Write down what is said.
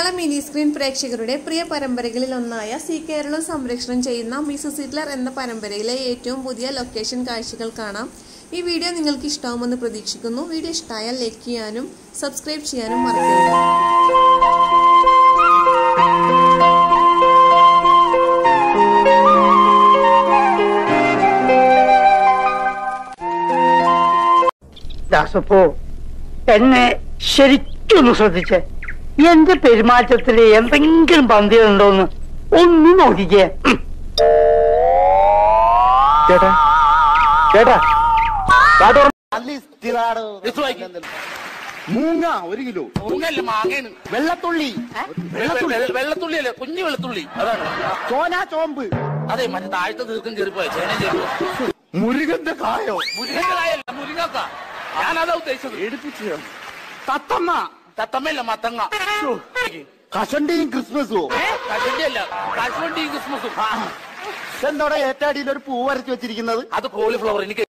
മലയാള mini screen പ്രേക്ഷകരുടെ പ്രിയ പരമ്പരകളിൽ ഒന്നായ സി കേരളം സംരക്ഷണം ചെയ്യുന്ന മിസസ് ഹിറ്റ്ലർ എന്ന പരമ്പരയിലെ ഏറ്റവും പുതിയ ലൊക്കേഷൻ കാഴ്ചകൾ കാണാം ഈ വീഡിയോ നിങ്ങൾക്ക് ഇഷ്ടമാവുമെന്ന് പ്രതീക്ഷിക്കുന്നു വീഡിയോ ഇഷ്ടമായാൽ ലൈക്ക് ചെയ്യാനും സബ്സ്ക്രൈബ് ചെയ്യാനും മറക്കരുത് ദാസപ്പോ എന്നെ ശരിക്കൊന്ന് ശ്രദ്ധിച്ചേ എന്റെ പെരുമാറ്റത്തിൽ എന്തെങ്കിലും പന്തിയുണ്ടോന്ന് ഒന്ന് നോക്കിക്കേ ഉം. ചേട്ടാ ചേട്ടാ കാട്ടോ മൂങ്ങ ഒരു കിലോ മൂങ്ങല്ല മാങ്ങയാണ് വെള്ളത്തുള്ളി വെള്ളത്തുള്ളി വെള്ളത്തുള്ളി അല്ലേ കുഞ്ഞു വെള്ളത്തുള്ളി അതാണ് ചോന ചോമ്പ് അതെ മറ്റേ താഴത്തെ തീർക്കും കയറിപ്പോയ ചേന ചേരുവോ മുരുകന്റെ കായോ മുരുകക്കായല്ല മുരുങ്ങക്ക ഞാനതാ ഉദ്ദേശിച്ചത് എടുപ്പിച്ചു തത്തമ്മ തത്തമ്മയല്ല മത്തങ്ങ കഷണ്ടിയും ക്രിസ്മസും കശണ്ടിയല്ല കശുവണ്ടിയും ക്രിസ്മസും എന്തോടെ ഏറ്റാടിയിൽ ഒരു പൂ വരച്ചു വെച്ചിരിക്കുന്നത് അത് കോളിഫ്ലവർ എനിക്ക്